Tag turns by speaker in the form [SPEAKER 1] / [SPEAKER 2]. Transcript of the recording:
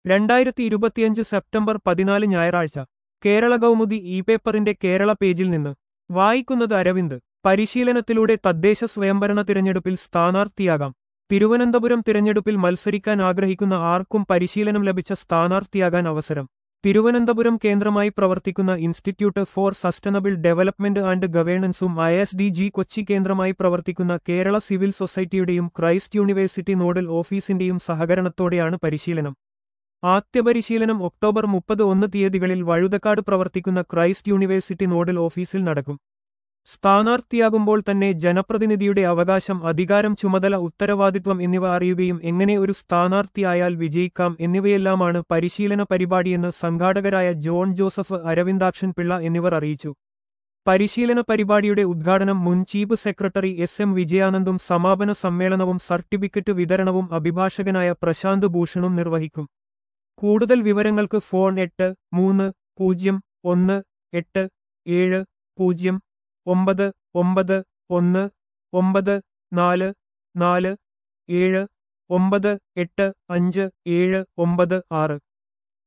[SPEAKER 1] രണ്ടായിരത്തി ഇരുപത്തിയഞ്ച് സെപ്റ്റംബർ പതിനാല് ഞായറാഴ്ച കേരള കൗമുദി ഇ പേപ്പറിന്റെ കേരള പേജിൽ നിന്ന് വായിക്കുന്നത് അരവിന്ദ് പരിശീലനത്തിലൂടെ തദ്ദേശ സ്വയംഭരണ തിരഞ്ഞെടുപ്പിൽ സ്ഥാനാർത്ഥിയാകാം തിരുവനന്തപുരം തിരഞ്ഞെടുപ്പിൽ മത്സരിക്കാൻ ആഗ്രഹിക്കുന്ന ആർക്കും പരിശീലനം ലഭിച്ച സ്ഥാനാർത്ഥിയാകാൻ അവസരം തിരുവനന്തപുരം കേന്ദ്രമായി പ്രവർത്തിക്കുന്ന institute for sustainable development and ഗവേണൻസും I S D G Kochi കേന്ദ്രമായി പ്രവർത്തിക്കുന്ന കേരള സിവിൽ സൊസൈറ്റിയുടെയും ക്രൈസ്റ്റ് യൂണിവേഴ്സിറ്റി നോഡൽ ഓഫീസിന്റെയും സഹകരണത്തോടെയാണ് പരിശീലനം ആദ്യ പരിശീലനം ഒക്ടോബർ മുപ്പത് ഒന്ന് തീയതികളിൽ വഴുതക്കാട് പ്രവർത്തിക്കുന്ന ക്രൈസ്റ്റ് യൂണിവേഴ്സിറ്റി നോഡൽ ഓഫീസിൽ നടക്കും സ്ഥാനാർത്ഥിയാകുമ്പോൾ തന്നെ ജനപ്രതിനിധിയുടെ അവകാശം അധികാരം ചുമതല ഉത്തരവാദിത്വം എന്നിവ അറിയുകയും എങ്ങനെ ഒരു സ്ഥാനാർത്ഥിയായാൽ വിജയിക്കാം എന്നിവയെല്ലാമാണ് പരിശീലന പരിപാടിയെന്ന് സംഘാടകരായ ജോൺ ജോസഫ് അരവിന്ദാക്ഷൻ പിള്ള എന്നിവർ അറിയിച്ചു പരിശീലന പരിപാടിയുടെ ഉദ്ഘാടനം മുൻ ചീഫ് സെക്രട്ടറി എസ് എം വിജയാനന്ദും സമാപന സമ്മേളനവും സർട്ടിഫിക്കറ്റ് വിതരണവും അഭിഭാഷകനായ പ്രശാന്ത് ഭൂഷണും നിർവഹിക്കും കൂടുതൽ വിവരങ്ങൾക്ക് ഫോൺ എട്ട് മൂന്ന് പൂജ്യം ഒന്ന് എട്ട് ഏഴ് പൂജ്യം ഒമ്പത് ഒമ്പത് ഒന്ന് ഒമ്പത് നാല് നാല് ഏഴ് ഒമ്പത് എട്ട് അഞ്ച് ഏഴ് ഒമ്പത് ആറ്